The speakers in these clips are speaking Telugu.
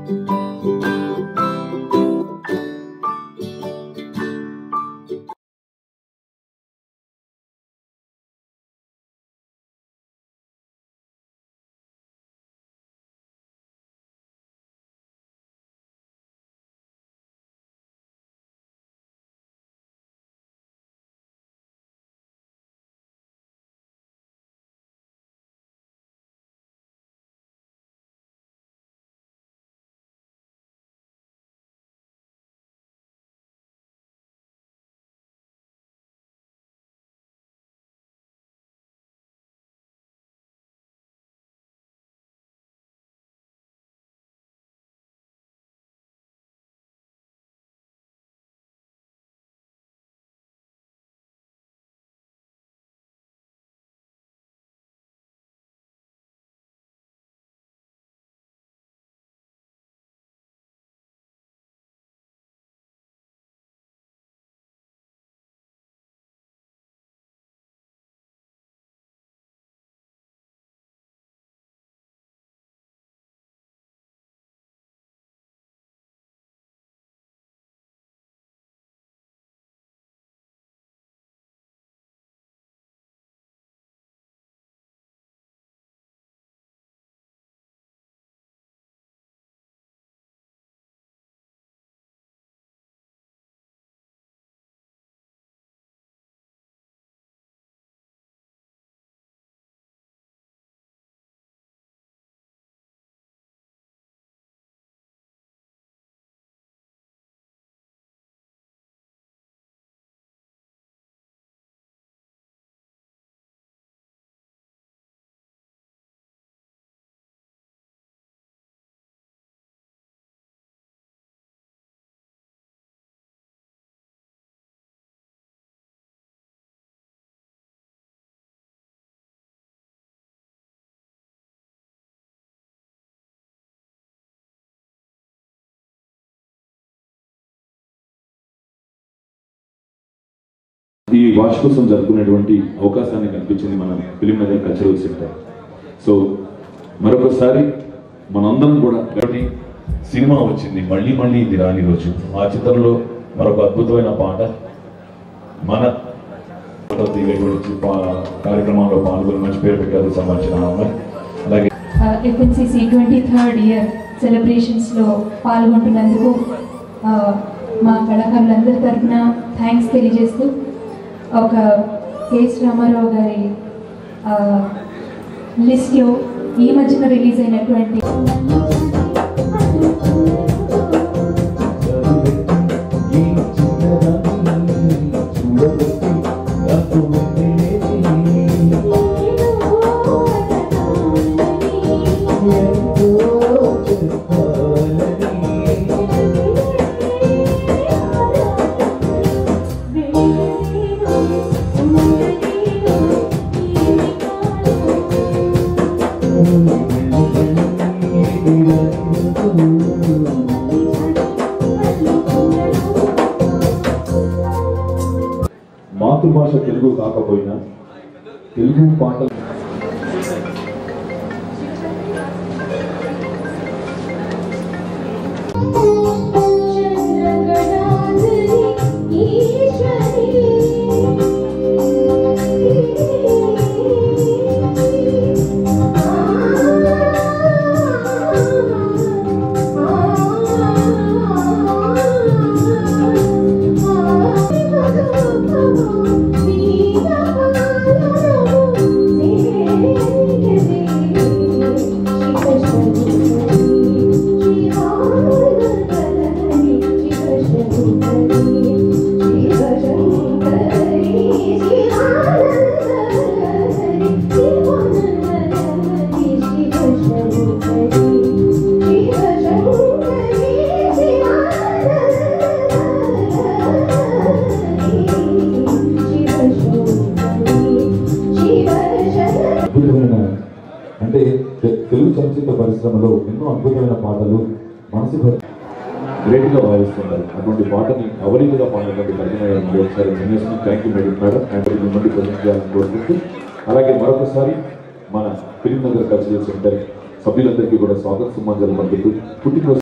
ఈ వార్షికోత్సవం జరుపుకునేటువంటి అవకాశాన్ని కల్పించింది మన film Nagar cultural centre so మరొకసారి మనందరం కూడా ఒకటి సినిమా వచ్చింది మళ్ళీ మళ్ళీ ఇది రాని రోజు ఆ చిత్రంలో మరొక అద్భుతమైన పాట మన దివ్య గురించి పా- కార్యక్రమంలో పాల్గొని మంచి పేరు పెట్టారు సంబంధించిన అమ్మాయి అలాగే ఎఫ్ఎన్సిసి ట్వంటీ థర్డ్ ఇయర్ సెలబ్రేషన్స్లో పాల్గొంటున్నందుకు ఆ, మా కళాకారులందరి తరఫున థ్యాంక్స్ తెలియజేస్తూ ఒక కేఎస్ రామారావు గారి ఆ, లిస్ట్లో ఈ మధ్యన రిలీజ్ అయినటువంటి మాతృభాష తెలుగు కాకపోయినా తెలుగు పాటలు అద్భుతమైన అంటే తె- తెలుగు చలచిత్ర పరిశ్రమలో ఎన్నో అద్భుతమైన పాటలు మనసు గ్రేట్గా భావిస్తున్నారు అటువంటి పాటని అవలీలుగా పాడినటువంటి పరిచయం ఒకసారి thank you madam madam and మిమ్మల్ని ప్రజెంట్ చేయాలని కోరుకుంటూ అలాగే మరొకసారి మన ఫిలిం నగర్ కల్చరల్ సెంటర్ సభ్యులందరికీ కూడా స్వాగత సుమాంజలు పంపిస్తూ పుట్టినరోజు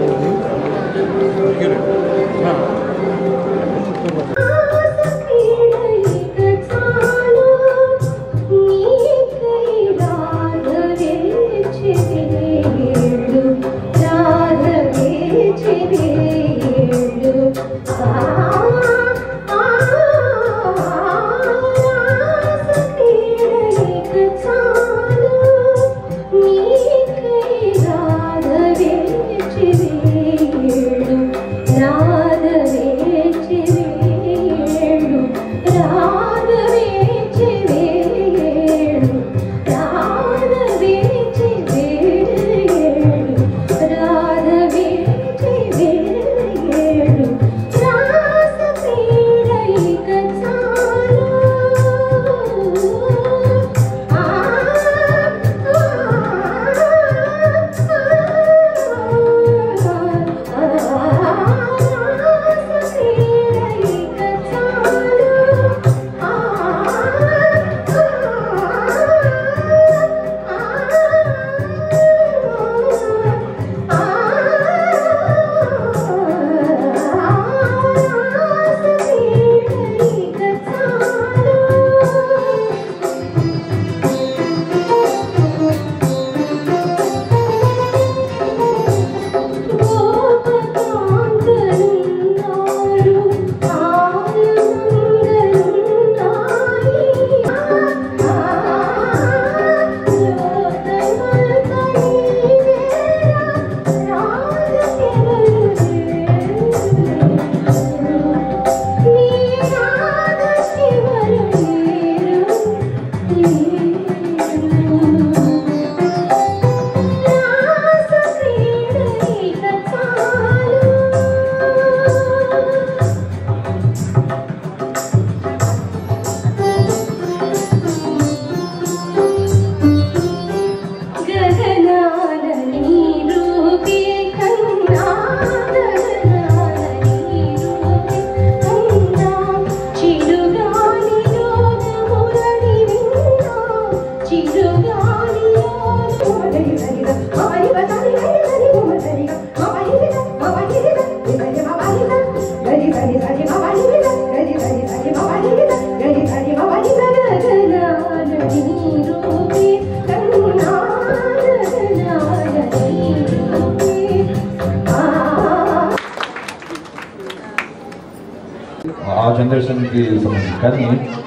ఆ జనరేషన్కి సంబంధించి కానీ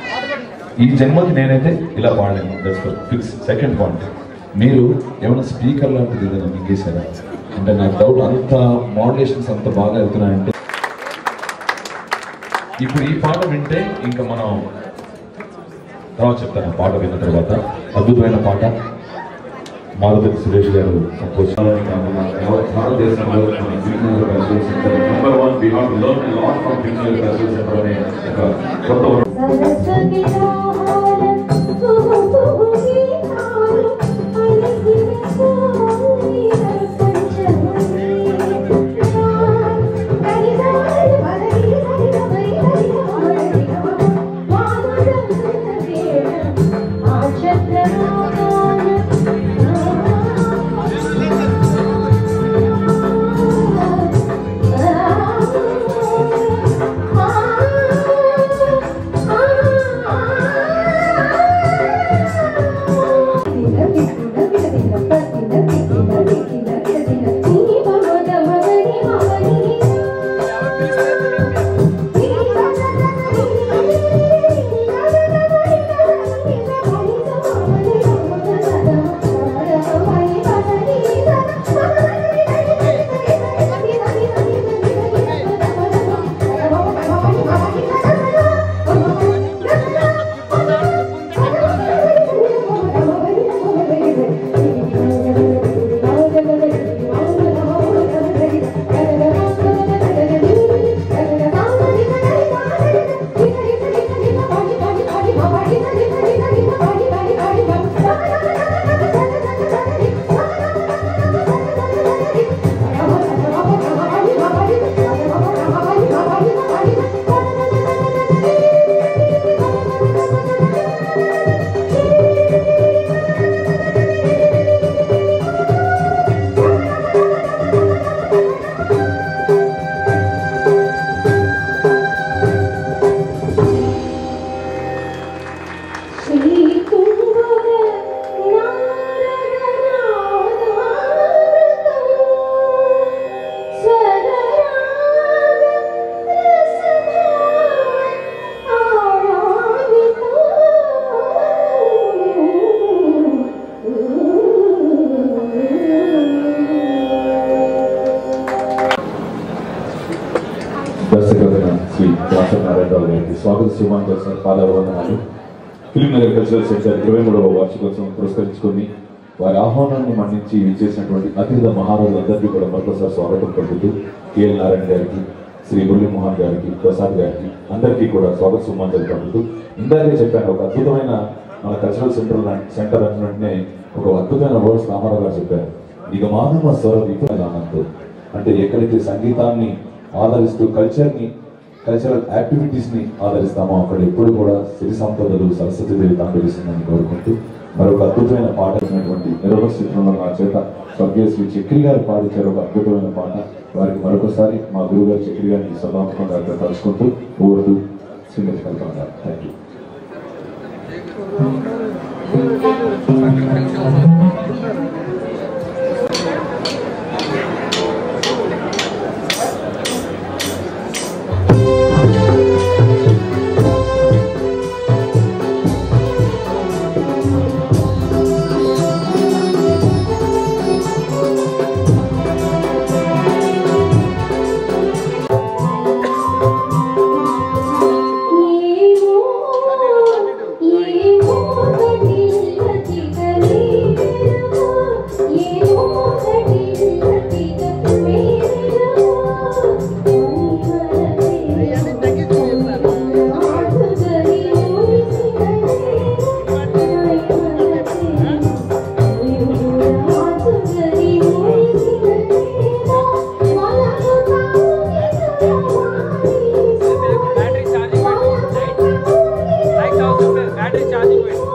ఈ జన్మకి నేనైతే ఇలా పాడలేను దట్స్ ఫిక్స్ సెకండ్ పాయింట్ మీరు ఏమైనా స్పీకర్ లాంటిది ఏదైనా మింగేశారా అంటే నాకు డౌట్ అంత మోడలేషన్స్ అంత బాగా వెళ్తున్నాయంటే ఇప్పుడు ఈ పాట వింటే ఇంకా మనం తర్వాత చెప్తాను ఆ పాట విన్న తర్వాత అద్భుతమైన పాట మారుతి సురేష్ గారు కంపోజ్ భారతదేశంలో మన criminal cultural centre number one we have learn lot from criminal cultural centre అనే ఒక కొత్త వరం Ah గారికి స్వాగత శుభాంజలి సార్ పాదాభివందనాలు ఫిలిం నగర్ కల్చరల్ సెంటర్ ఇరవై మూడవ వార్షికోత్సవం పురస్కరించుకొని వారి ఆహ్వానాన్ని మన్నించి చేసినటువంటి అతిథుల మహారాజులందరికీ కూడా మరొకసారి స్వాగతం పలుకుతూ కేఎల్ నారాయణ గారికి శ్రీ మురళీమోహన్ గారికి ప్రసాద్ గారికి అందరికీ కూడా స్వాగత సుమాంజలి పలుకుతూ ఇందాకే చెప్పాను ఒక అద్భుతమైన మన కల్చరల్ సెంటర్ లాంటి సెంటర్ అంటే ఒక అద్భుతమైన వర్డ్స్ రామారావు గారు చెప్పారు ఇక మానవ స్వర విఫలానంతో అంటే ఎక్కడైతే సంగీతాన్ని ఆదరిస్తూ కల్చర్ని కల్చరల్ యాక్టివిటీస్ ని ఆదరిస్తామో అక్కడ ఎప్పుడు కూడా సిరి సంపదలు సరస్వతి దేవి తాండవిస్తుందని కోరుకుంటూ మరొక అద్భుతమైన పాట అయినటువంటి నిరవ చిత్రంలో నా చేత స్వర్గీయ శ్రీ చక్రి గారు పాడించారు ఒక అద్భుతమైన పాట వారికి మరొకసారి మా గురువు గారు చక్రి గారిని సదాత్మకంగా తలుచుకుంటూ ఊరుతూ సింగర్ కలుపుతున్నారు థ్యాంక్ యూ ఏమో ఏమో కటిల చిగలేరో ఏమో కటిల చిగలేరో అయ్యని తగ్గించుకున్నాను ఆసుగరి ఆసుగరి బ్యాటరీ ఛార్జింగ్ పెట్టు లైట్ అవసరం లేదు బ్యాటరీ ఛార్జింగ్ పెట్టు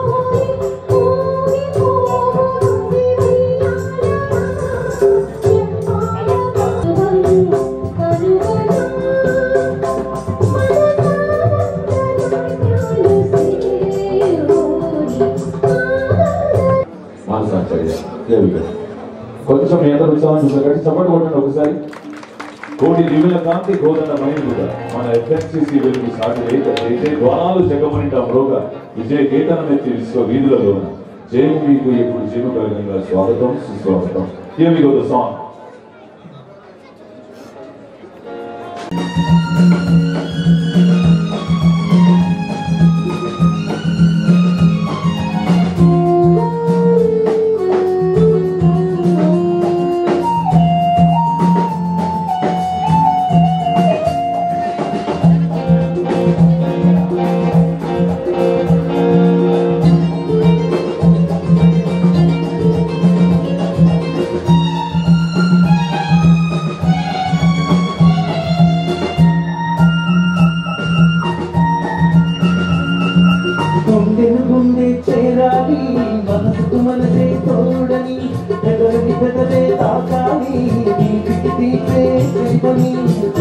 మానసాచార్య There we go. కొంచెం మీ అందరూ ఉత్సాహం చూసారు కాబట్టి చప్పట్లు కొట్టండి ఒకసారి కోటి దివ్యుల కాంతి గోదన మైలుగా మన ఎఫ్ఎన్సిసి వెలుగు సాటి లేక విజయ ద్వారాలు జగమనిట మ్రోగ విజయ కేతనమెత్తి విశ్వ వీధులలో జయము మీకు ఎప్పుడు జీవ కలిగిన స్వాగతం సుస్వాగతం Here we go the song. గుండెను గుండె చేరాలి మనసుకు మనసే తోడని పెదవిని పెదవే తాకాలి తీపికి తీపే చెరిపని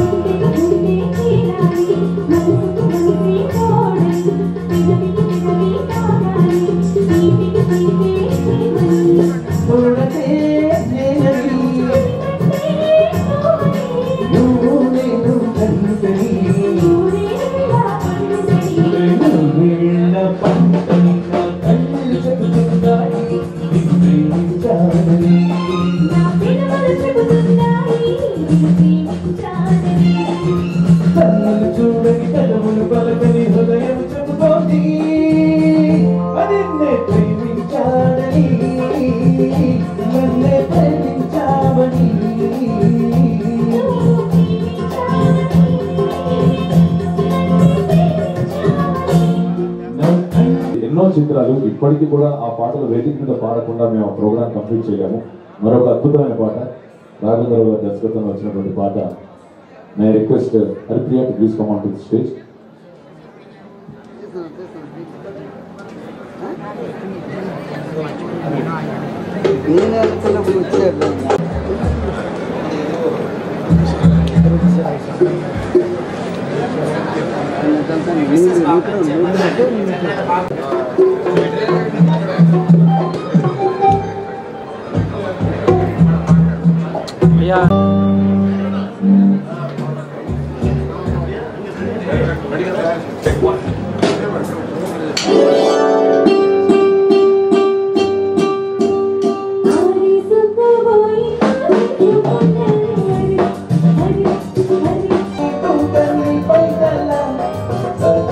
తోడతే నేనని నువ్వు నేను కంటని వీళ్ళ పంటని నా కళ్ళు చెబుతున్నాయి నిన్ను ప్రేమించాలని కన్నులు చూడని కదములు పలకని హృదయం చెబుతోంది అది నే ప్రేమించాలని నన్నే ప్రేమించావని ఎన్నో చిత్రాలు ఇప్పటికీ కూడా ఆ పాటలు వేదిక మీద పాడకుండా మేము ఆ ప్రోగ్రామ్ కంప్లీట్ చేయలేము మరొక అద్భుతమైన పాట రాఘవేంద్ర గారి దర్శకత్వంలో వచ్చినటువంటి పాట నే request Haripriya to please come on to stage నేను వెళ్తున్నప్పుడు వచ్చాడు అయ్యా కుంటని పైదల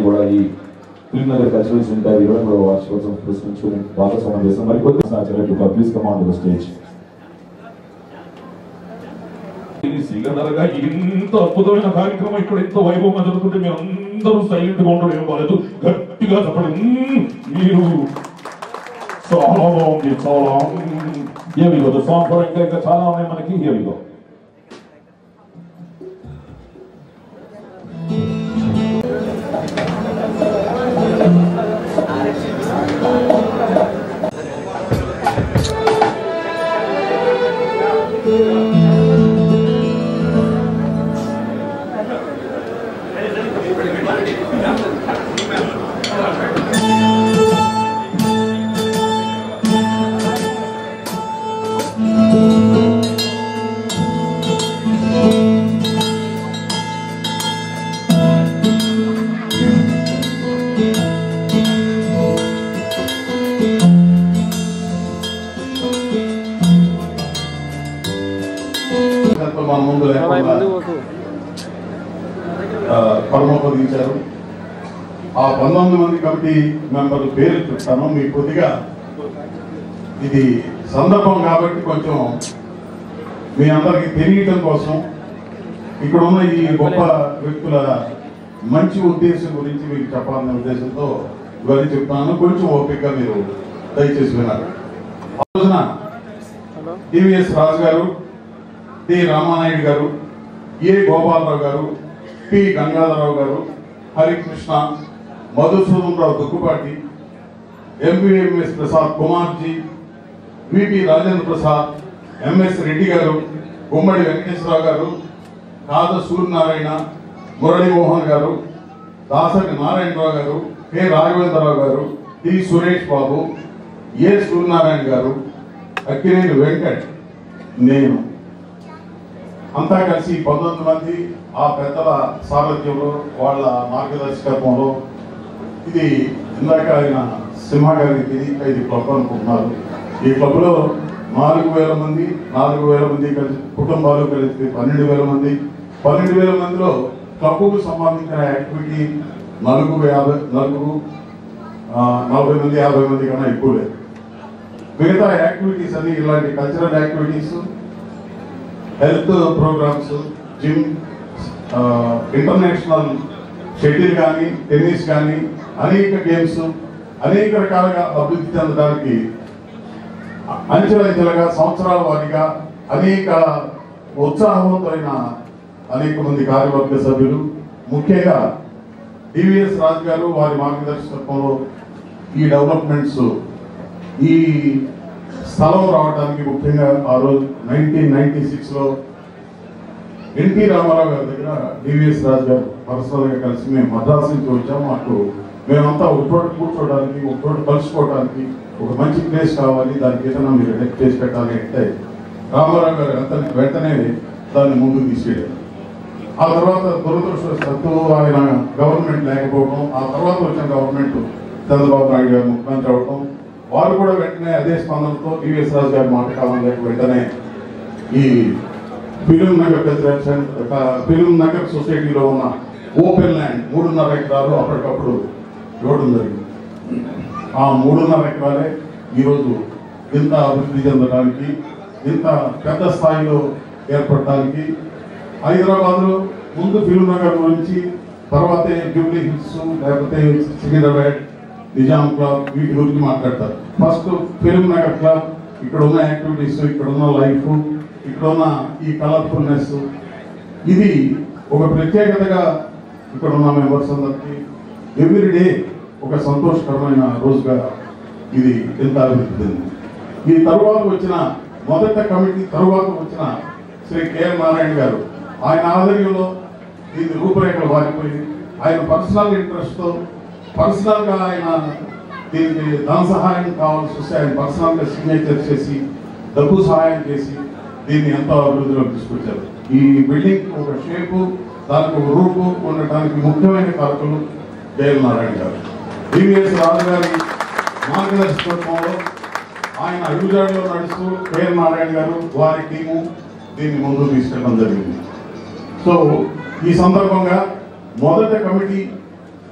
కూడా ఈ ఫిల్మ్ నగర్ కల్చరల్ సెంటర్ ఇరవై మూడవ వార్షికోత్సవం పురస్కరించుకుని భాగస్వామ్యం చేస్తాం మరికొద్ది ఆచార్యులు ప్లీజ్ కమాండ్ ద స్టేజ్ ఇది సిగనరగా ఇంత అద్భుతమైన కార్యక్రమం ఇక్కడ ఎంతో వైభవంగా జరుగుతుంటే మీరు అందరూ సైలెంట్ గా ఉండడం ఏం బాలేదు గట్టిగా చెప్పండి మ్మ్. మీరు చాలా బాగుంది చాలా ఏమిగో సాంగ్ కూడా ఇంకా ఇంకా చాలా ఉన్నాయి మనకి ఏమిగో సంకల్పం మన ముందు లేకుండా ఆ, పరమపదించారు ఆ పంతొమ్మిది మంది కమిటీ మెంబర్ల పేర్లు చెప్తాను మీకు కొద్దిగా ఇది సందర్భం కాబట్టి కొంచెం మీ అందరికి తెలియటం కోసం ఇక్కడ ఉన్న ఈ గొప్ప వ్యక్తుల మంచి ఉద్దేశం గురించి మీకు చెప్పాలనే ఉద్దేశంతో ఇవన్నీ చెప్తాను కొంచెం ఓపికగా మీరు దయచేసి వినాలి ఆ రోజున డివిఎస్ రాజు గారు టి రామానాయుడు గారు ఏ గోపాలరావు గారు పి గంగాధరరావు గారు Harikrishna Madhusudan Rao Dukkupati MVMS Prasad Kumarji VP Rajendra Prasad MS Reddy గారు గుమ్మడి వెంకటేశ్వరరావు గారు కాద సూర్యనారాయణ మురళీమోహన్ గారు దాసరి నారాయణరావు గారు కె రాఘవేంద్రరావు గారు టి సురేష్ బాబు ఏ సూర్యనారాయణ గారు అక్కినేని వెంకట్ నేను అంతా కలిసి పంతొమ్మిది మంది ఆ పెద్దల సారథ్యంలో వాళ్ళ మార్గదర్శకత్వంలో ఇది ఇందాక ఆయన సింహ గారికి తెలియక ఇది క్లబ్ అనుకుంటున్నారు ఈ క్లబ్లో నాలుగు వేల మంది నాలుగు వేల మంది కలిసి కుటుంబాలు కలిసి పన్నెండు వేల మంది పన్నెండు వేల మందిలో క్లబ్కు సంబంధించిన యాక్టివిటీ నలుగురు యాభై నలుగురు ఆ, నలభై మంది యాభై మంది కన్నా ఎక్కువ లేదు మిగతా యాక్టివిటీస్ అన్ని ఇలాంటి cultural activities health programmes gym international shuttle కానీ టెన్నిస్ కానీ అనేక గేమ్స్ అనేక రకాలుగా అభివృద్ధి చెందడానికి అంచెలంచెలుగా సంవత్సరాల వారీగా అనేక ఉత్సాహవంతమైన అనేక మంది కార్యవర్గ సభ్యులు ముఖ్యంగా డివిఎస్ రాజు గారు వారి మార్గదర్శకత్వంలో ఈ డెవలప్మెంట్స్ ఈ స్థలం రావడానికి ముఖ్యంగా ఆ రోజు నైన్టీన్ నైన్టీ సిక్స్లో ఎన్టీ రామారావు గారి దగ్గర డివిఎస్ రాజు గారు పర్సనల్గా కలిసి మేము మద్రాసు నుంచి వచ్చాము మాకు మేమంతా ఒక చోట కూర్చోవడానికి ఒక చోట కలుసుకోవడానికి ఒక మంచి ప్లేస్ కావాలి దానికి ఏదైనా మీరు హెల్ప్ చేసి పెట్టాలి అంటే రామారావు గారు వెంటనే వెంటనే దాన్ని ముందుకు తీసుకెళ్ళారు ఆ తర్వాత దురదృష్టవశాత్తు ఆయన గవర్నమెంట్ లేకపోవడం ఆ తర్వాత వచ్చిన గవర్నమెంట్ చంద్రబాబు నాయుడు గారు ముఖ్యమంత్రి అవడం వారు కూడా వెంటనే అదే స్పందనతో టీవీఎస్ రాజు గారి మాట కాలం లేక వెంటనే ఈ film Nagar cultural film Nagar సొసైటీలో ఉన్న ఓపెన్ ల్యాండ్ మూడున్నర ఎకరాలు అప్పటికప్పుడు ఇవ్వడం జరిగింది ఆ మూడున్నర ఎకరాలే ఈరోజు ఇంత అభివృద్ధి చెందడానికి ఇంత పెద్ద స్థాయిలో ఏర్పడటానికి హైదరాబాద్లో ముందు ఫిలిం నగర్ గురించి తర్వాతే జూబ్లీ హిల్స్ లేకపోతే సికింద్రాబాద్ నిజాం క్లబ్ వీటి గురించి మాట్లాడతారు ఫస్ట్ ఫిలిం నగర్ క్లబ్ ఇక్కడ ఉన్న యాక్టివిటీస్ ఇక్కడ ఉన్న లైఫ్ ఇక్కడ ఉన్న ఈ కలర్ఫుల్నెస్ ఇది ఒక ప్రత్యేకతగా ఇక్కడ ఉన్న మెంబర్స్ అందరికీ ఎవ్రీ డే ఒక సంతోషకరమైన రోజుగా ఇది ఎంత అభివృద్ధి చెందింది. ఈ తరువాత వచ్చిన మొదట కమిటీ తరువాత వచ్చిన శ్రీ కెఎన్ నారాయణ గారు ఆయన ఆధ్వర్యంలో దీని రూపురేఖలు మారిపోయి ఆయన పర్సనల్ ఇంట్రెస్ట్తో పర్సనల్గా ఆయన దీనికి ధన సహాయం కావాల్సి వస్తే ఆయన పర్సనల్గా సిగ్నేచర్ చేసి డబ్బు సహాయం చేసి దీన్ని ఎంతో అభివృద్ధిలోకి తీసుకొచ్చారు ఈ బిల్డింగ్ ఒక షేపు దానికి ఒక రూపు ఉండటానికి ముఖ్యమైన కారకులు జయల్ నారాయణ గారు డివిఎస్ రాజు గారి మార్గదర్శకత్వంలో ఆయన అడుగుజాడలో నడుస్తూ కేఎల్ నారాయణ గారు వారి టీము దీన్ని ముందుకు తీసుకెళ్ళడం జరిగింది సో ఈ సందర్భంగా మొదట కమిటీ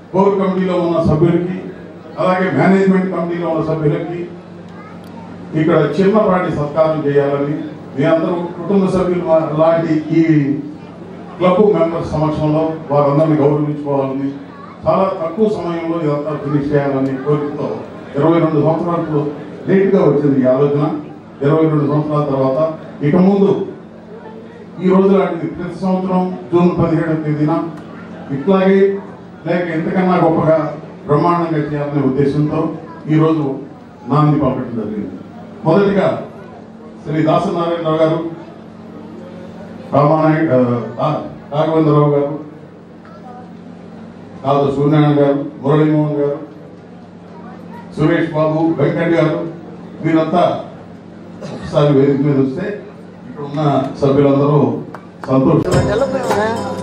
కోర్ కమిటీలో ఉన్న సభ్యులకి అలాగే మేనేజ్మెంట్ కమిటీలో ఉన్న సభ్యులకి ఇక్కడ చిన్నపాటి సత్కారం చేయాలని మీ అందరూ కుటుంబ సభ్యులు మా- లాంటి ఈ క్లబ్ మెంబర్స్ సమక్షంలో వారందరినీ గౌరవించుకోవాలని చాలా తక్కువ సమయంలో ఇదంతా ఫినిష్ చేయాలని కోరికతో ఇరవై రెండు సంవత్సరాలకు లేట్గా వచ్చింది ఈ ఆలోచన ఇరవై రెండు సంవత్సరాల తర్వాత ఇక ముందు ఈ రోజు లాంటిది ప్రతి సంవత్సరం జూన్ పదిహేడవ తేదీన ఇట్లాగే లేక ఎంతకన్నా గొప్పగా బ్రహ్మాండంగా చేయాలనే ఉద్దేశంతో ఈ రోజు నాంది పంపడం జరిగింది మొదటిగా శ్రీ దాసనారాయణరావు గారు రామానాయుడు ఆ, రాఘవేంద్రరావు గారు కాదు సూర్యనారాయణ గారు మురళీమోహన్ గారు సురేష్ బాబు వెంకట్ గారు మీరంతా ఒకసారి వేదిక మీద వస్తే ఇక్కడ ఉన్న సభ్యులందరూ సంతోషం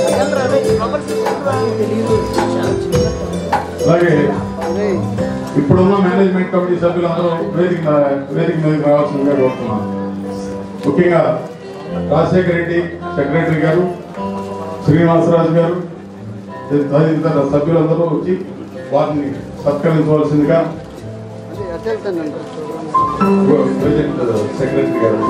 అలాగే ఇప్పుడున్న మేనేజ్మెంట్ కమిటీ సభ్యులందరూ వేదిక వేదిక మీదకి రావాల్సిందిగా కోరుతున్నాను ముఖ్యంగా రాజశేఖర రెడ్డి సెక్రటరీ గారు శ్రీనివాసరాజు గారు తదితర సభ్యులందరూ వచ్చి వారిని సత్కరించవలసిందిగా ప్రెసిడెంట్ సెక్రటరీ గారు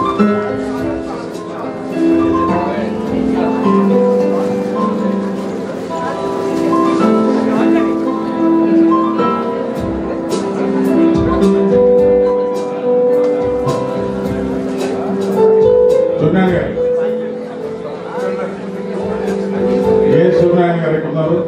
సూర్యనారాయణ గారు ఏ సూర్యనారాయణ గారు ఇక్కడ ఉన్నారు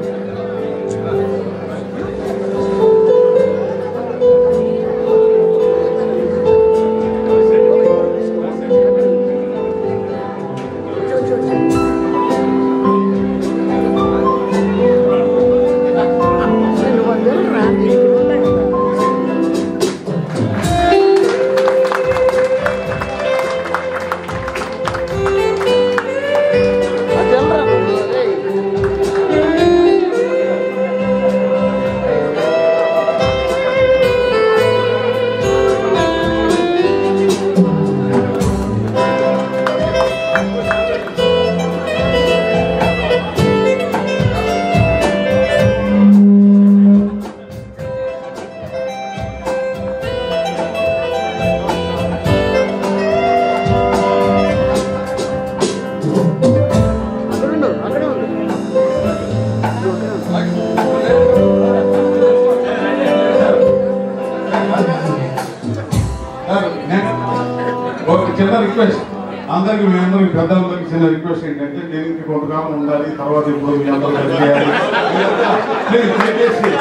ఒక చిన్న రిక్వెస్ట్ అందరికి మీ అందరికి పెద్దలందరికి చిన్న రిక్వెస్ట్ ఏంటంటే నేను ఇంక కొంతకాలం ఉండాలి తర్వాత ఇప్పుడు మీ అందరూ కలిసి చేయాలి. Please, దయచేసి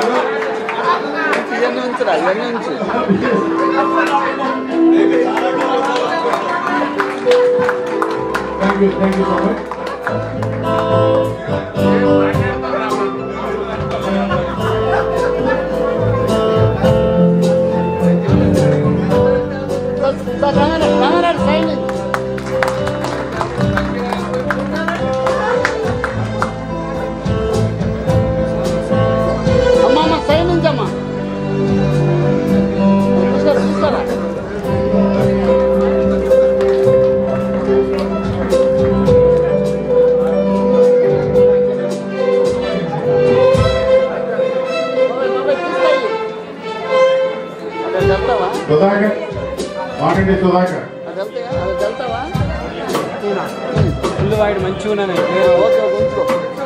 ఇవన్నీ ఉంచురా ఇవన్నీ ఉంచు thank you thank you so much అమ్మమ్మ సైన్ నుంచమ్మా తీసుకురా తీసుకురా బాబాయ్, బాబాయ్, తీసుకెళ్ళు. అక్కడ వెళ్తావా సుధాకర్ మాకండి సుధాకర్ అది వెళ్తాయా అది వెళ్తావా ఫుల్ వాడు మంచిగా ఉన్నాను ఓకే ఓకే ఉంచుకో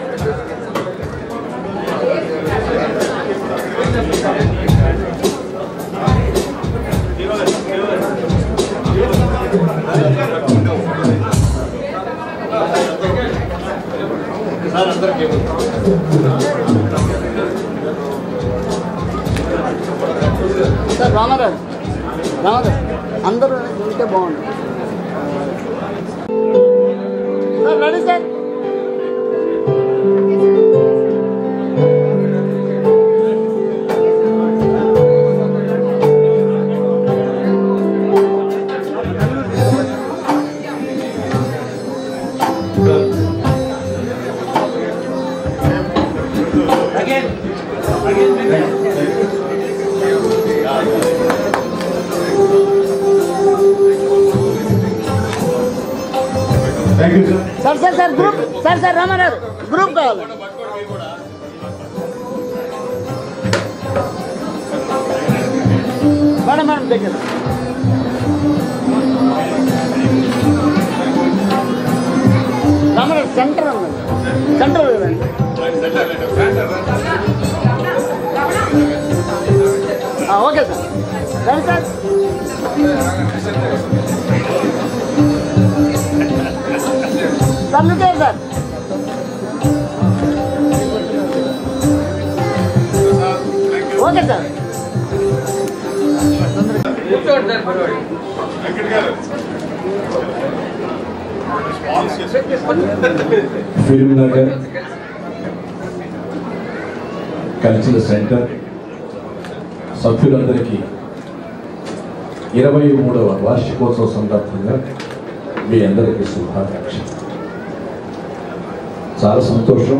సార్ రామారావు రామారావు అందరూ ఉంటే బాగుండు sir ready sir thank you sir sir sir sir group sir sir Ramarao group కావాలి రామరాజు దగ్గర రామరాజు సెంటర్ అన్నది సెంటర్ కదండి ఆ, ఓకే సార్ రండి సార్ సార్ లుకే సార్ ఓకే సార్ వెంకట్ గారు ఫిల్మ్ నగర్ కల్చరల్ సెంటర్ సభ్యులందరికీ ఇరవై మూడవ వార్షికోత్సవ సందర్భంగా మీ అందరికీ శుభాకాంక్ష చాలా సంతోషం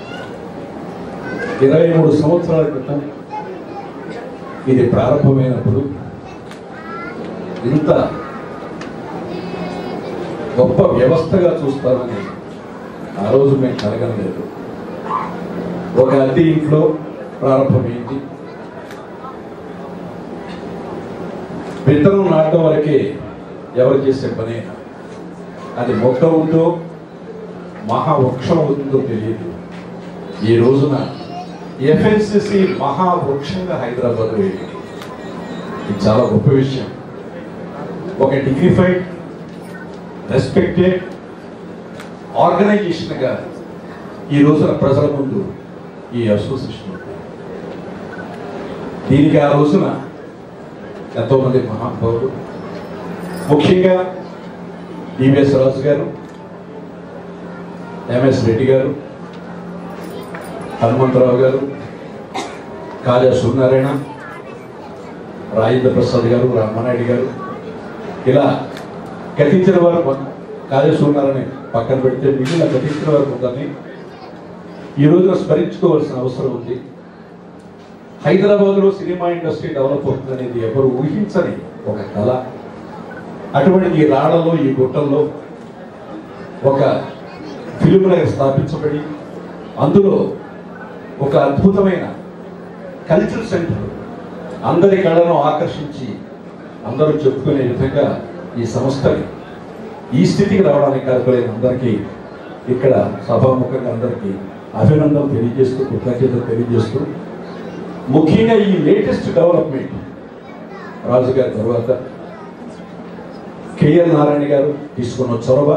ఇరవై మూడు సంవత్సరాల క్రితం ఇది ప్రారంభమైనప్పుడు ఇంత గొప్ప వ్యవస్థగా చూస్తామని ఆ రోజు మేము కలగలేదు ఒక అద్దె ఇంట్లో ప్రారంభమైంది విత్తనం నాటడం వరకే ఎవరు చేసే పని అది మొక్క ఉందో మహావృక్షం ఉందో తెలియదు ఈ రోజున ఎఫ్ఎన్సిసి మహావృక్షంగా హైదరాబాద్ వెళ్ళింది ఇది చాలా గొప్ప విషయం ఒక డిగ్నిఫైడ్ రెస్పెక్టెడ్ ఆర్గనైజేషన్గా ఈ రోజున ప్రజల ముందు ఈ అసోసియేషన్ ఉంది దీనికి ఆ రోజున ఎంతోమంది మహానుభావులు ముఖ్యంగా డివిఎస్ రాజు గారు ఎంఎస్ రెడ్డి గారు హనుమంతరావు గారు కాళా సూర్యనారాయణ రాజేంద్ర ప్రసాద్ గారు రామనాయుడు గారు ఇలా గతించిన వారు కాళా సూర్యనారాయణ పక్కన పెడితే మిగిలిన గతించిన వారు కొందరిని ఈ రోజున స్మరించుకోవాల్సిన అవసరం ఉంది హైదరాబాద్లో సినిమా ఇండస్ట్రీ డెవలప్ అవుతుంది అనేది ఎవరు ఊహించని ఒక కళ అటువంటి ఈ రాళ్లలో ఈ గుట్టల్లో ఒక ఫిల్మ్ నగర్ స్థాపించబడి అందులో ఒక అద్భుతమైన కల్చరల్ సెంటర్ అందరి కళను ఆకర్షించి అందరూ చెప్పుకునే విధంగా ఈ సంస్థని ఈ స్థితికి రావడానికి కారకులైన అందరికీ ఇక్కడ సభాముఖంగా అందరికీ అభినందనలు తెలియజేస్తూ కృతజ్ఞతలు తెలియజేస్తూ ముఖ్యంగా ఈ లేటెస్ట్ డెవలప్మెంట్ రాజు గారి తర్వాత కేఎల్ నారాయణ గారు తీసుకున్న చొరవ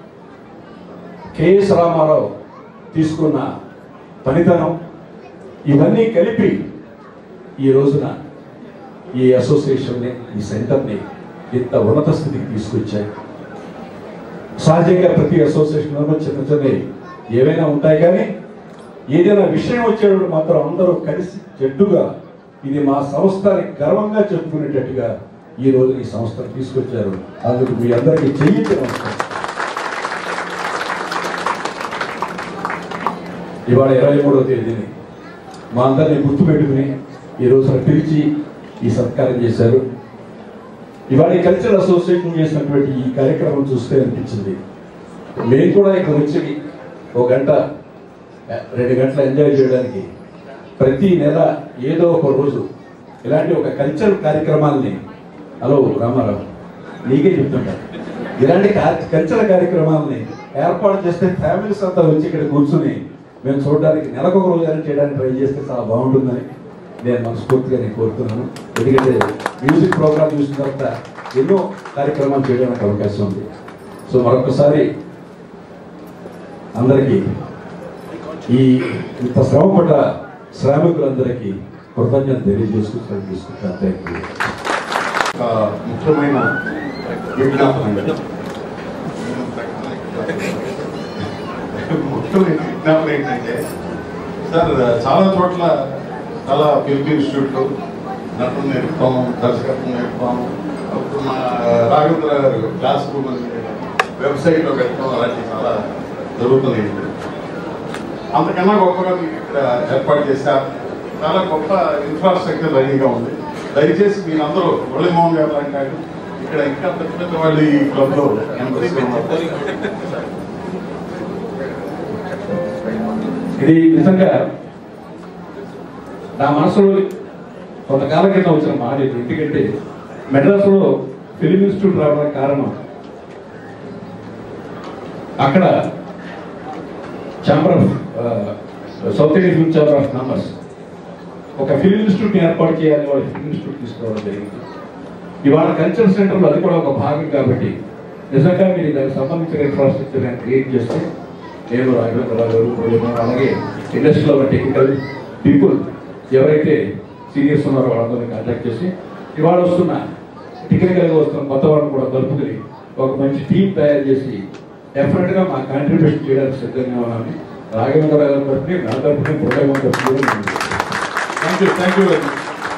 కేఎస్ రామారావు తీసుకున్న పనితనం ఇవన్నీ కలిపి ఈ రోజున ఈ అసోసియేషన్ని ఈ సెంటర్ని ఇంత ఉన్నత స్థితికి తీసుకొచ్చాయి సహజంగా ప్రతి అసోసియేషన్లోనూ చిన్న చిన్నవి ఏవైనా ఉంటాయి కానీ ఏదైనా విషయం వచ్చేటప్పుడు మాత్రం అందరూ కలిసి జట్టుగా ఇది మా సంస్థని గర్వంగా చెప్పుకునేటట్టుగా ఈ రోజు ఈ సంస్థను తీసుకొచ్చారు అందుకు మీ అందరికీ చెయ్యించి నమస్కారం ఇవాళ ఇరవై మూడవ తేదీని మా అందరిని గుర్తుపెట్టుకుని ఈ రోజున పిలిచి ఈ సత్కారం చేశారు ఇవాళ ఈ కల్చరల్ అసోసియేషన్ చేసినటువంటి ఈ కార్యక్రమం చూస్తే అనిపించింది మేము కూడా ఇక్కడ వచ్చి ఒక గంట రెండు గంటలు ఎంజాయ్ చేయడానికి ప్రతి నెల ఏదో ఒక రోజు ఇలాంటి ఒక కల్చరల్ కార్యక్రమాల్ని హలో రామారావు నీకే చెప్తుంటా ఇలాంటి కల్చరల్ కార్యక్రమాలని ఏర్పాటు చేస్తే ఫ్యామిలీస్ అంతా వచ్చి ఇక్కడ కూర్చుని మేము చూడడానికి నెలకు ఒక రోజు అయినా చేయడానికి ట్రై చేస్తే చాలా బాగుంటుందని నేను మనస్ఫూర్తిగా నేను కోరుతున్నాను ఎందుకంటే మ్యూజిక్ ప్రోగ్రామ్ చూసిన తర్వాత ఎన్నో కార్యక్రమాలు చేయడానికి అవకాశం ఉంది సో మరొకసారి అందరికీ ఈ ఇంత శ్రమపడ్డ శ్రామికులందరికీ కృతజ్ఞత తెలియజేస్తూ సెలవు తీసుకుంటాను థ్యాంక్ యూ ఒక ముఖ్యమైన విజ్ఞాపన అండి. ముఖ్యమైన విజ్ఞాపన ఏంటంటే సార్ చాలా చోట్ల చాలా ఫిల్మ్ ఇన్స్టిట్యూట్లు నటన నేర్పుతాం దర్శకత్వం నేర్పుతాం అప్పుడు మా రాఘవేంద్ర గారు క్లాస్ రూమ్ అని వెబ్సైట్లో పెట్టడం అలాంటివి చాలా జరుగుతున్నాయి అంతకన్నా గొప్పగా మీకు ఇక్కడ ఏర్పాటు చేశారు చాలా గొప్ప ఇన్ఫ్రాస్ట్రక్చర్ రెడీగా ఉంది దయచేసి మీరందరూ మురళీమోహన్ గారు లాంటి ఆయన ఇక్కడ ఇంకా పెద్ద పెద్ద వాళ్ళు ఈ క్లబ్ లో members గా ఉన్నారు. ఇది నిజంగా నా మనసులో కొంతకాలం క్రితం వచ్చిన మాట ఇది ఎందుకంటే మెడ్రాస్లో ఫిలిం ఇన్స్టిట్యూట్ రావడానికి కారణం అక్కడ chamber of south Indian film chamber of commerce ఒక ఫిలిం ఇన్స్టిట్యూట్ ఏర్పాటు చేయాలని వాళ్ళు ఫిలిం ఇన్స్టిట్యూట్ తీసుకోవడం జరిగింది ఇవాళ కల్చరల్ సెంటర్లో అది కూడా ఒక భాగం కాబట్టి నిజంగా మీరు దానికి సంబంధించిన ఇన్ఫ్రాస్ట్రక్చర్ క్రియేట్ చేస్తే నేను రాఘవేంద్రరావు గారు ప్రయోజనం అలాగే ఇండస్ట్రీలో ఉన్న టెక్నికల్ పీపుల్ ఎవరైతే సీనియర్స్ ఉన్నారో వాళ్ళందరినీ కాంటాక్ట్ చేసి ఇవాళ వస్తున్న టెక్నికల్గా వస్తున్న కొత్త వాళ్ళని కూడా కలుపుకొని ఒక మంచి టీం తయారు చేసి డెఫినెట్గా మా కాంట్రిబ్యూషన్ చేయడానికి సిద్ధంగా ఉన్నామని రాఘవేంద్రరావు గారి తరఫున నా తరఫున ప్రోగ్రామ్ తరఫున thank you thank you very much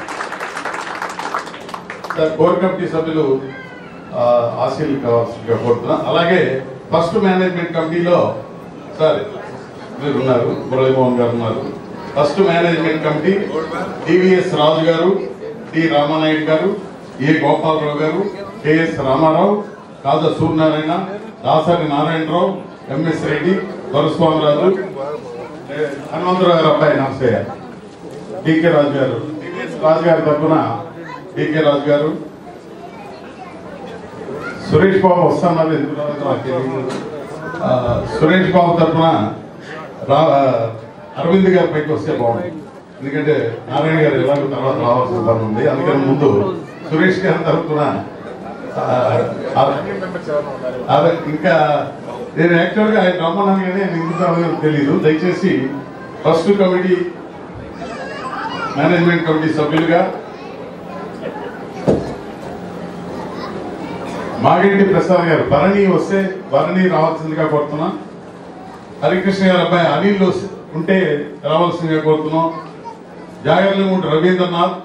sir core committee సభ్యులు ఆ, ఆశీలు కావాల్సిందిగా కోరుతున్నా అలాగే ఫస్ట్ మేనేజ్మెంట్ కమిటీలో సార్ మీరు ఉన్నారు మురళీమోహన్ గారు ఉన్నారు first management committee DVS Raju గారు టి రామానాయుడు గారు ఏ గోపాలరావు గారు కెఎస్ రామారావు కాజా సూర్యనారాయణ దాసరి నారాయణరావు ఎంఎస్ రెడ్డి దొరస్వామిరాజు ఏ, హనుమంతరావు గారు అబ్బాయి నమస్తే డికే రాజు గారు రాజు గారి తరఫున డికే రాజు గారు సురేష్ బాబు వస్తున్నారు ఎందుకు రాలేదో నాకు తెలియదు. ఆ, సురేష్ బాబు తరఫున రా అరవింద్ గారి పైకి వస్తే బాగుంది ఎందుకంటే నారాయణ గారు ఎలాగో తర్వాత రావాల్సిన పని ఉంది అందుకని ముందు సురేష్ గారి తరఫున ఆ, ఆ, అదే ఇంకా నేను యాక్చువల్గా ఆయన రమ్మన్నాను కానీ ఆయన ఎందుకు రాలేదో తెలియదు దయచేసి ఫస్ట్ కమిటీ మేనేజ్మెంట్ కమిటీ సభ్యులుగా మాగంటి ప్రసాద్ గారు భరణి వస్తే భరణి రావాల్సిందిగా కోరుతున్నాం హరికృష్ణ గారు అబ్బాయి అనిల్ వస్తే- ఉంటే రావాల్సిందిగా కోరుతున్నాం జాగర్లమూడి రవీంద్రనాథ్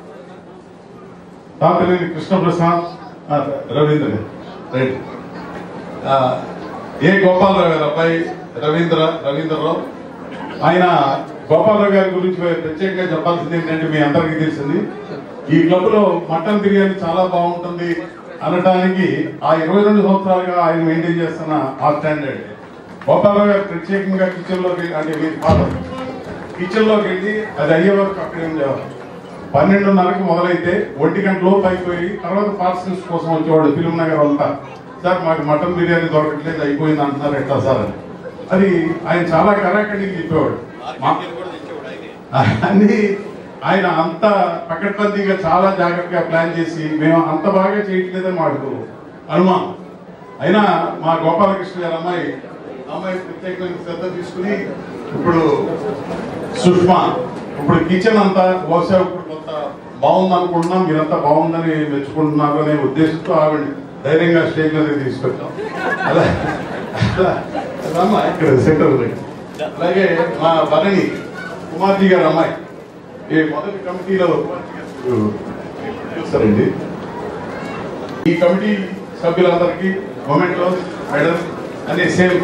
తాతలేని కృష్ణప్రసాద్ ఆ, రవీంద్ర రైట్ ఆ, ఏ గోపాలరావు గారు అబ్బాయి రవీంద్ర రవీంద్రరావు ఆయన గోపాలరావు గారి గురించి ప్రత్యేకంగా చెప్పాల్సింది ఏంటంటే మీ అందరికీ తెలిసింది ఈ క్లబ్ లో మటన్ బిర్యానీ చాలా బాగుంటుంది అనటానికి ఆ ఇరవై రెండు సంవత్సరాలుగా ఆయన మెయింటైన్ చేస్తున్న ఆ స్టాండర్డ్ గోపాలరావు గారు ప్రత్యేకంగా కిచెన్ లోకి అంటే మీ ఫాదర్ కిచెన్ లోకి వెళ్ళి అది అయ్యే వరకు అక్కడే ఉండేవారు పన్నెండున్నరకు మొదలైతే ఒంటి గంట లోపు అయిపోయి తర్వాత పార్సల్స్ కోసం వచ్చేవాడు ఫిలిం నగర్ అంతా సార్ మాకు మటన్ బిర్యానీ దొరకట్లేదు అయిపోయింది అంటున్నారు ఎట్లా సార్ అని అది ఆయన చాలా కరాఖండిగా చెప్పేవాడు మా- అన్ని ఆయన అంత పకడ్బందీగా చాలా జాగ్రత్తగా ప్లాన్ చేసి మేము అంత బాగా చేయట్లేదని మాకు అనుమానం అయినా మా గోపాలకృష్ణ గారు అమ్మాయి అమ్మాయి ప్రత్యేకమైన శ్రద్ధ తీసుకుని ఇప్పుడు సుష్మా ఇప్పుడు కిచెన్ అంతా బహుశా ఇప్పుడు కొంత బాగుంది అనుకుంటున్నాం మీరంతా బాగుందని మెచ్చుకుంటున్నారు అనే ఉద్దేశంతో ఆవిడ ధైర్యంగా స్టేజ్ మీద తీసుకొచ్చాం అలా అలా అమ్మా ఇక్కడ సెంటర్ అలాగే మా భరణి కుమార్జీ గారు అమ్మాయి ఈ మొదటి కమిటీలో చూస్తారండి ఈ కమిటీ సభ్యులందరికీ మొమెంట్లో మెడల్ అనే సేమ్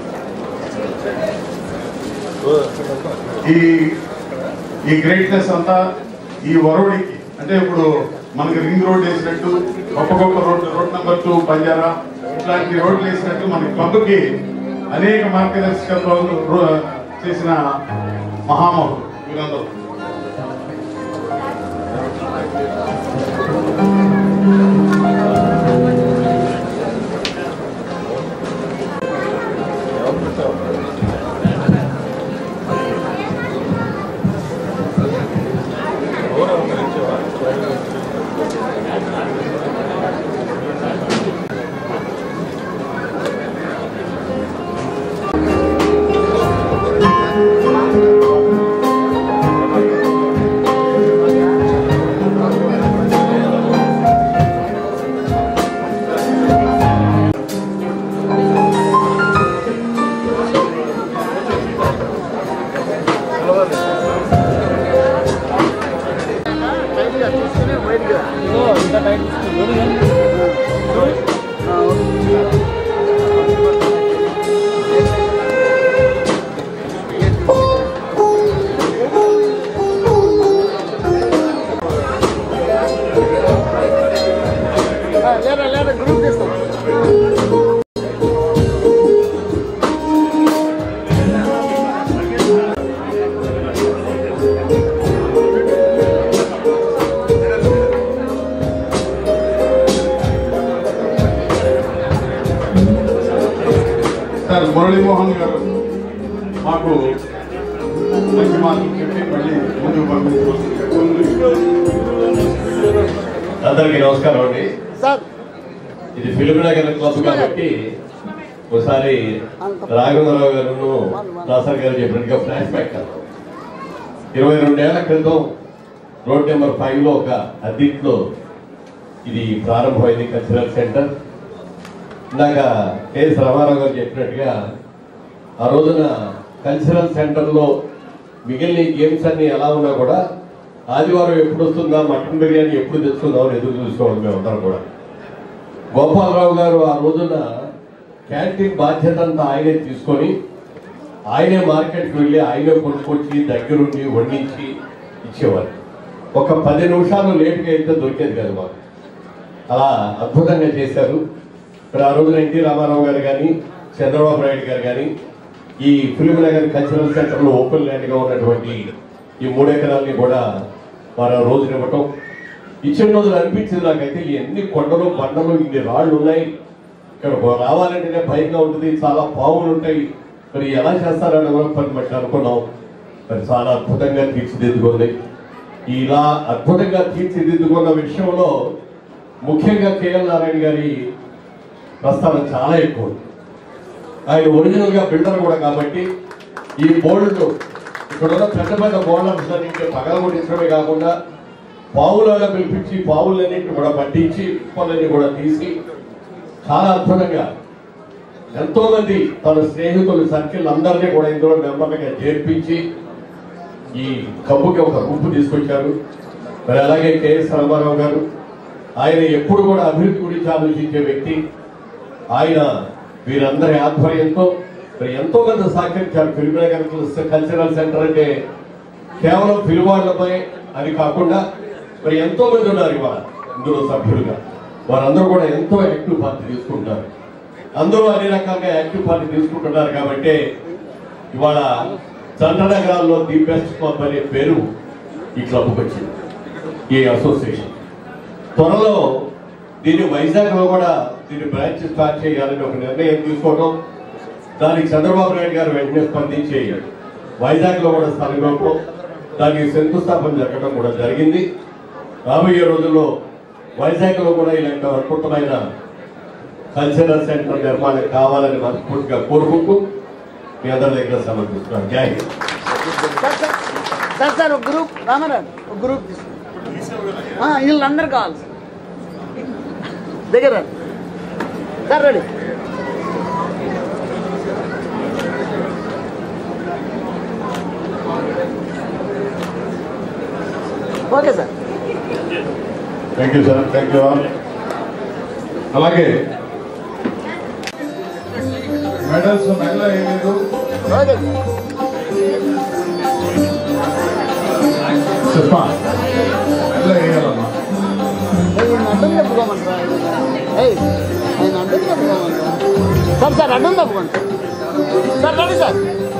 ఈ ఈ గ్రేట్నెస్ అంతా ఈ వరుడికి అంటే ఇప్పుడు మనకి రింగ్ రోడ్ వేసినట్టు గొప్ప గొప్ప road road number two Banjara ఇట్లాంటి రోడ్లు వేసినట్టు మన క్లబ్కి అనేక మార్గదర్శకత్వాలు రో- చేసిన మహామహుడు వీరందరూ మురళీమోహన్ గారు మాకు మంచి మాటలు చెప్పి మళ్ళీ ముందుకు అందరికీ నమస్కారం అండి సార్ ఇది ఫిలిం నగర్ క్లబ్ కాబట్టి ఒకసారి రాఘవరావు గారు నాసర్ గారు చెప్పినట్టుగా ఫ్లాష్ బ్యాక్ కదా ఇరవై రెండేళ్ల క్రితం రోడ్ నెంబర్ ఫైవ్ లో ఒక అద్దీట్లో ఇది ప్రారంభమైంది కల్చరల్ సెంటర్ ఇందాక కేఎస్ రామారావు గారు చెప్పినట్టుగా ఆ రోజున కల్చరల్ సెంటర్లో మిగిలిన గేమ్స్ అన్ని ఎలా ఉన్నా కూడా ఆదివారం ఎప్పుడు వస్తుందా మటన్ బిర్యానీ ఎప్పుడు తెచ్చుకుందాం అని ఎదురు చూసుకోవాలి మేమందరం కూడా గోపాలరావు గారు ఆ రోజున క్యాంటీన్ బాధ్యత అంతా ఆయనే తీసుకొని ఆయనే మార్కెట్కి వెళ్ళి ఆయనే కొనుక్కొచ్చి దగ్గరుండి వండించి ఇచ్చేవారు ఒక పది నిమిషాలు లేట్గా వెళ్తే దొరికేది కాదు మాకు అలా అద్భుతంగా చేశారు మరి ఆ రోజున ఎన్టీ రామారావు గారు కానీ చంద్రబాబు నాయుడు గారు కానీ ఈ ఫిలిం నగర్ కల్చరల్ సెంటర్లో ఓపెన్ ల్యాండ్గా ఉన్నటువంటి ఈ మూడు ఎకరాల్ని కూడా వారు ఆ రోజున ఇవ్వటం ఇచ్చిన రోజులు అనిపించింది నాకైతే ఎన్ని కొండలు బండలు ఇన్ని రాళ్ళు ఉన్నాయి ఇక్కడ రావాలంటేనే భయంగా ఉంటుంది చాలా పావులు ఉంటాయి మరి ఎలా చేస్తారని పని బట్టి అనుకున్నాం మరి చాలా అద్భుతంగా తీర్చిదిద్దుకుంది ఇలా అద్భుతంగా తీర్చిదిద్దుకున్న విషయంలో ముఖ్యంగా కేఎల్ నారాయణ గారి ప్రస్తావన చాలా ఎక్కువ ఉంది. ఆయన ఒరిజినల్ గా బిల్డర్ కూడా కాబట్టి ఈ బోర్డులు ఇక్కడ ఉన్న పెద్ద పెద్ద బోర్డర్స్ అన్నింటి పగలగొట్టించడమే కాకుండా పావులలో పిలిపించి పావులన్నింటిని కూడా పట్టించి కుప్పలన్నీ కూడా తీసి చాలా అద్భుతంగా ఎంతో మంది తన స్నేహితులు సర్కిల్ అందరినీ కూడా ఇందులో మెంబర్లుగా చేర్పించి ఈ కబ్బుకి ఒక గుంపు తీసుకొచ్చారు మరి అలాగే కేఎస్ రామారావు గారు ఆయన ఎప్పుడు కూడా అభివృద్ధి గురించి ఆలోచించే వ్యక్తి ఆయన వీరందరి ఆధ్వర్యంతో మరి ఎంతో మంది సహకరించారు ఫిల్మ్ నగర్ కల్చరల్ సెంటర్ అంటే కేవలం ఫిల్వాళ్లపై అది కాకుండా మరి ఎంతో మంది ఉన్నారు ఇవాళ ఇందులో సభ్యులుగా వారందరూ కూడా ఎంతో యాక్టివ్ పార్టీ తీసుకుంటారు అందరూ అన్ని రకాలుగా యాక్టివ్ పార్టీ తీసుకుంటున్నారు కాబట్టి ఇవాళ చంద్రనగరాల్లో ది బెస్ట్ క్లబ్ అనే పేరు ఈ క్లబ్కి వచ్చింది ఈ అసోసియేషన్ త్వరలో దీన్ని వైజాగ్ లో కూడా దీన్ని బ్రాంచ్ స్టార్ట్ చేయాలని ఒక నిర్ణయం తీసుకోవడం దానికి చంద్రబాబు నాయుడు గారు వెంటనే స్పందించి వైజాగ్ లో కూడా స్థలం ఇవ్వడం దానికి శంకుస్థాపన జరగడం కూడా జరిగింది రాబోయే రోజుల్లో వైజాగ్ లో కూడా ఇలాంటి అద్భుతమైన కల్చరల్ సెంటర్ నిర్మాణం కావాలని మనస్ఫూర్తిగా కోరుకుంటూ మీ అందరి దగ్గర సమర్పిస్తున్నాను జై హింద్ సార్ సార్ సార్ సార్ ఒక గ్రూప్ రామారావు ఒక గ్రూప్ తీసుకో ఆ, వీళ్ళందరూ కావాలి సార్ దగ్గర రండి. Sir ready okay sir thank you sir thank you all అలాగే మెడల్స్ మెడల్ ఏం లేదు ఓకే చెప్పా మెడల్ వేయాలమ్మా ఆయన అడ్డం తప్పుకోమంటారా ఏయ్ ఆయన అడ్డం తప్పుకోమంటారా సార్ సార్ అడ్డం తప్పుకోండి సార్ రండి సార్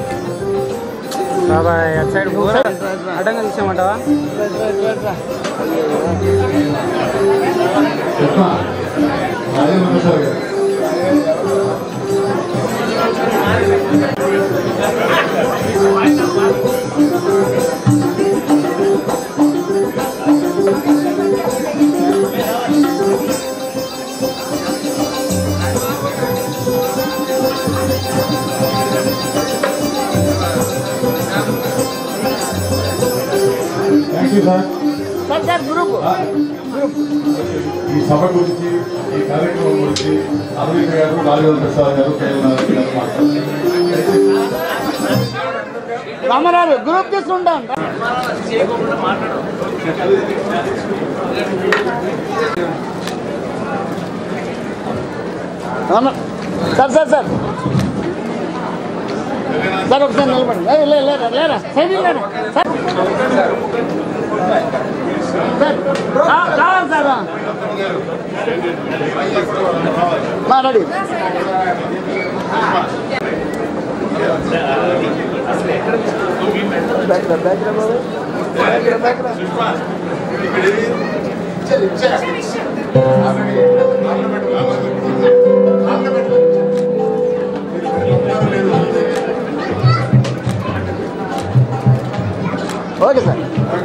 బాబాయ్ అటు సైడ్ పోరా అడ్డంగా తీసేయమంటావా రైట్ రైట్ రైట్ రా చెప్పా రాజేంద్ర సార్ గారు thank you sir sir sir group ఈ సభ గురించి ఈ కార్యక్రమం గురించి అరవింద్ గారు రాజేంద్ర ప్రసాద్ గారు కేఎల్ నారాయణ గారు మాట్లాడుతున్నారు రామారావు గ్రూప్ తీసుకుంటాం Rama sir sir sir sir ఒకసారి నిలబడండి ఏయ్, లే లేరా లేరా సైడ్ లేరా సార్ సార్ రా- రావాలి సార్ మా రెడీ బ్యాక్ రా బ్యాక్ రా బాబు బ్యాక్ రా బ్యాక్ రా ఆమె okay sir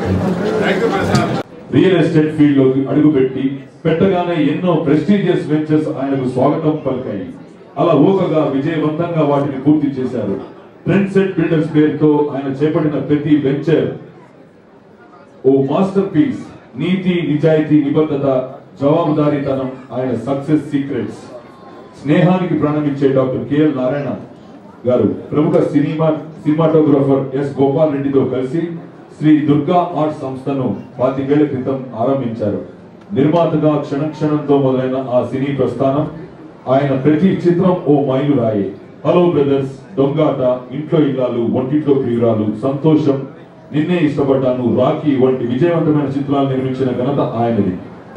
real estate field లోకి అడుగుపెట్టి పెట్టగానే ఎన్నో ప్రెస్టీజియస్ వెంచర్స్ ఆయనకు స్వాగతం పలికాయి అలా ఊకగా విజయవంతంగా వాటిని పూర్తి చేశారు ట్రెండ్ సెట్ బిల్డర్స్ పేరుతో ఆయన చేపట్టిన ప్రతి వెంచర్ ఓ మాస్టర్ పీస్ నీతి నిజాయితీ నిబద్ధత జవాబుదారీతనం ఆయన సక్సెస్ సీక్రెట్స్ స్నేహానికి ప్రాణమిచ్చే డాక్టర్ కెఎల్ నారాయణ గారు ప్రముఖ సినిమా సినిమాటోగ్రాఫర్ ఎస్ గోపాల్ రెడ్డితో కలిసి శ్రీ దుర్గా ఆర్ట్ సంస్థను పాతికేళ్ల క్రితం ఆరంభించారు నిర్మాతగా క్షణక్షణంతో మొదలైన ఆ సినీ ప్రస్థానం ఆయన ప్రతి చిత్రం ఓ మైలురాయి హలో బ్రదర్స్ దొంగాట ఇంట్లో ఇల్లాలు వంటింట్లో ప్రియురాలు సంతోషం నిన్నే ఇష్టపడ్డాను రాఖీ వంటి విజయవంతమైన చిత్రాలు నిర్మించిన ఘనత ఆయనది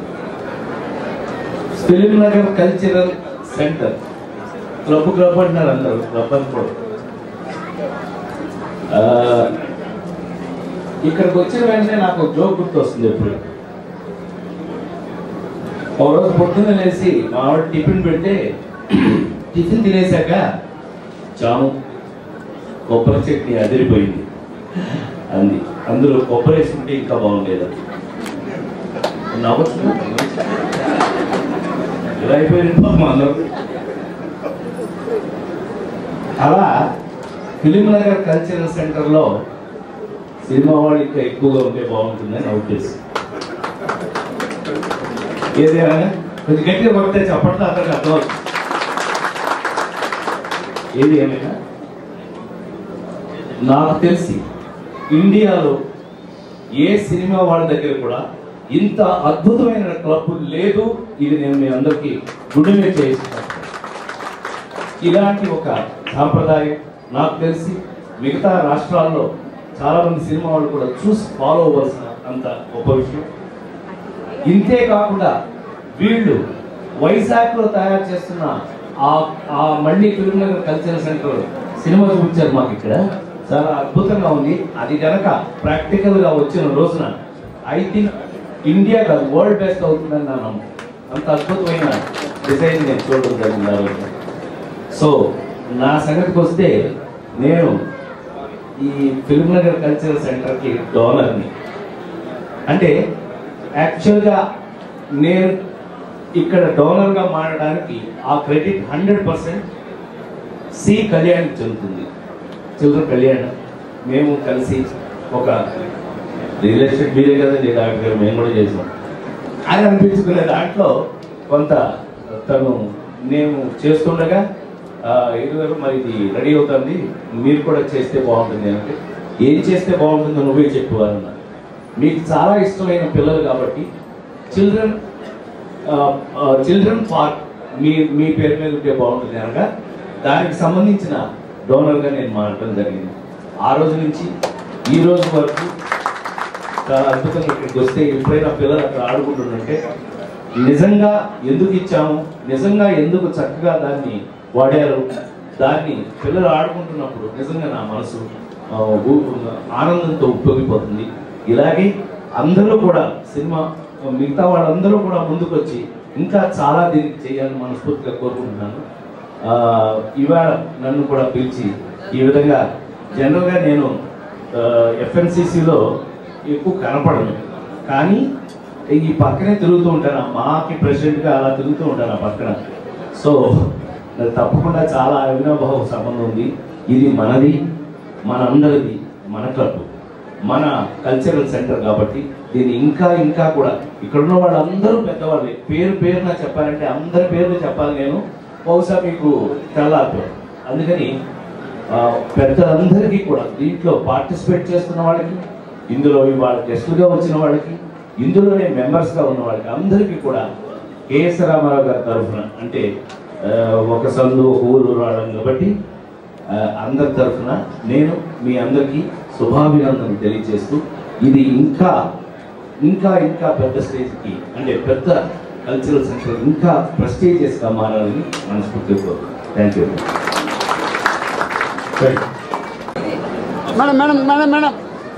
film Nagar cultural centre club club అంటున్నారు అందరు క్లబ్ అనుకో ఆ, ఇక్కడికి వచ్చిన వెంటనే నాకు ఒక జోక్ గుర్తు వస్తుంది ఎప్పుడు ఒక రోజు పొద్దున్న లేచి మా ఆవిడ టిఫిన్ పెడితే టిఫిన్ తినేశాక జాము కొబ్బరి చట్నీ అదిరిపోయింది అంది అందులో కొబ్బరి వేసుకుంటే ఇంకా బాగుండేది నవ్వచ్చు ఇలా అయిపోయింది పాపం అందరూ అలా ఫిలిం నగర్ కల్చరల్ సెంటర్లో సినిమా వాళ్ళు ఇంకా ఎక్కువగా ఉంటే బాగుంటుందని నా ఉద్దేశం ఏదైనా కొంచెం గట్టిగా పడితే చెప్పట్లో అందరికి అర్థం ఏది ఏమైనా నాకు తెలిసి ఇండియాలో ఏ సినిమా వాళ్ళ దగ్గర కూడా ఇంత అద్భుతమైన క్లబ్ లేదు ఇది నేను మీ అందరికీ గుడిమే చేస్తున్నాను ఇలాంటి ఒక సాంప్రదాయం నాకు తెలిసి మిగతా రాష్ట్రాల్లో చాలా మంది సినిమా వాళ్ళు కూడా చూసి ఫాలో అవ్వాల్సిన అంత గొప్ప విషయం ఇంతే కాకుండా వీళ్ళు వైజాగ్లో తయారు చేస్తున్న ఆ ఆ మళ్ళీ film Nagar cultural centre cinema చూపించారు మాకు ఇక్కడ చాలా అద్భుతంగా ఉంది అది కనుక ప్రాక్టికల్ గా వచ్చిన రోజున ఐ థింక్ ఇండియా కాదు వరల్డ్ బెస్ట్ అవుతుందని నా నమ్మకం అంత అద్భుతమైన డిజైన్ నేను చూడడం జరిగింది ఆ రోజున. సో నా సంగతికి వస్తే నేను ఈ ఫిల్మ్ నగర్ కల్చరల్ సెంటర్కి డోనర్ని అంటే యాక్చువల్గా నేను ఇక్కడ డోనర్గా మారడానికి ఆ credit hundred percent C Kalyan చెందుతుంది చిల్డ్రన్ కళ్యాణ్ మేము కలిసి ఒక రియల్ ఎస్టేట్ మీరే కదండి డాక్టర్ గారు మేము కూడా చేసాం అని అనిపించుకునే దాంట్లో కొంత తను నేను చేస్తుండగా ఇరుగారు మరి ఇది రెడీ అవుతుంది మీరు కూడా చేస్తే బాగుంటుంది అంటే ఏం చేస్తే బాగుంటుందో నువ్వే చెప్పు అన్న మీకు చాలా ఇష్టమైన పిల్లలు కాబట్టి చిల్డ్రన్ చిల్డ్రన్ పార్క్ మీ మీ పేరు మీద ఉంటే బాగుంటుంది అనగా దానికి సంబంధించిన డోనర్గా నేను మారడం జరిగింది ఆ రోజు నుంచి ఈ రోజు వరకు చాలా అద్భుతంగా ఇక్కడికి వస్తే ఎప్పుడైనా పిల్లలు అక్కడ ఆడుకుంటుంటే నిజంగా ఎందుకు ఇచ్చాము నిజంగా ఎందుకు చక్కగా దాన్ని వాడారు దాన్ని పిల్లలు ఆడుకుంటున్నప్పుడు నిజంగా నా మనసు ఆ, ఊ- ఆనందంతో ఉప్పొంగిపోతుంది ఇలాగే అందరూ కూడా సినిమా మిగతా వాళ్ళందరూ కూడా ముందుకు వచ్చి ఇంకా చాలా దీనికి చేయాలని మనస్ఫూర్తిగా కోరుకుంటున్నాను ఆ, ఇవాళ నన్ను కూడా పిలిచి ఈ విధంగా జనరల్గా నేను ఎఫ్ఎన్సిసిలో ఎక్కువ కనపడను కానీ ఈ పక్కనే తిరుగుతూ ఉంటాను మాకి ప్రెసిడెంట్గా అలా తిరుగుతూ ఉంటాను ఆ పక్కన సో నాకు తప్పకుండా చాలా అవినాభావ సంబంధం ఉంది ఇది మనది మనందరిది మన క్లబ్ మన కల్చరల్ సెంటర్ కాబట్టి దీన్ని ఇంకా ఇంకా కూడా ఇక్కడ ఉన్న వాళ్ళందరూ పెద్దవాళ్ళే పేరు పేరున చెప్పాలంటే అందరి పేర్లు చెప్పాలి నేను బహుశా మీకు తెల్లారు అందుకని ఆ, పెద్దలందరికీ కూడా దీంట్లో పార్టిసిపేట్ చేస్తున్న వాళ్ళకి ఇందులో ఇవాళ గెస్టులుగా వచ్చిన వాళ్ళకి ఇందులోనే మెంబర్స్గా ఉన్న వాళ్ళకి అందరికీ కూడా కేఎస్ రామారావు గారి తరఫున అంటే ఆ, ఒక సందు ఒక ఊరు రావడం కాబట్టి ఆ, అందరి తరఫున నేను మీ అందరికీ శుభాభినందనలు తెలియజేస్తూ ఇది ఇంకా ఇంకా ఇంకా పెద్ద స్టేజ్కి అంటే పెద్ద కల్చరల్ సెంటర్ ఇంకా ప్రెస్టీజియస్గా మారాలని మనస్ఫూర్తిగా thank you madam madam madam madam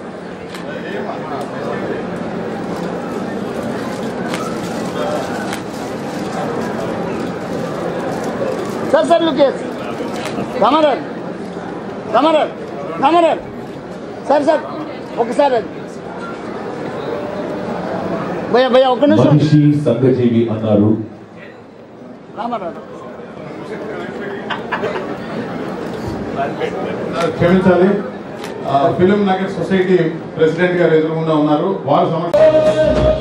sir sir లుకేష్ కమరన్ కమరన్ కమరన్ సార్ సార్ ఒకసారి భయ్య భయ్య ఒక్క నిమిషం మనిషి సంఘజీవి అన్నారు రామారావు క్షమించాలి ఆ, ఫిలిం నగర్ సొసైటీ ప్రెసిడెంట్ గారు ఎదురుగుండా ఉన్నారు వారు సమక్ష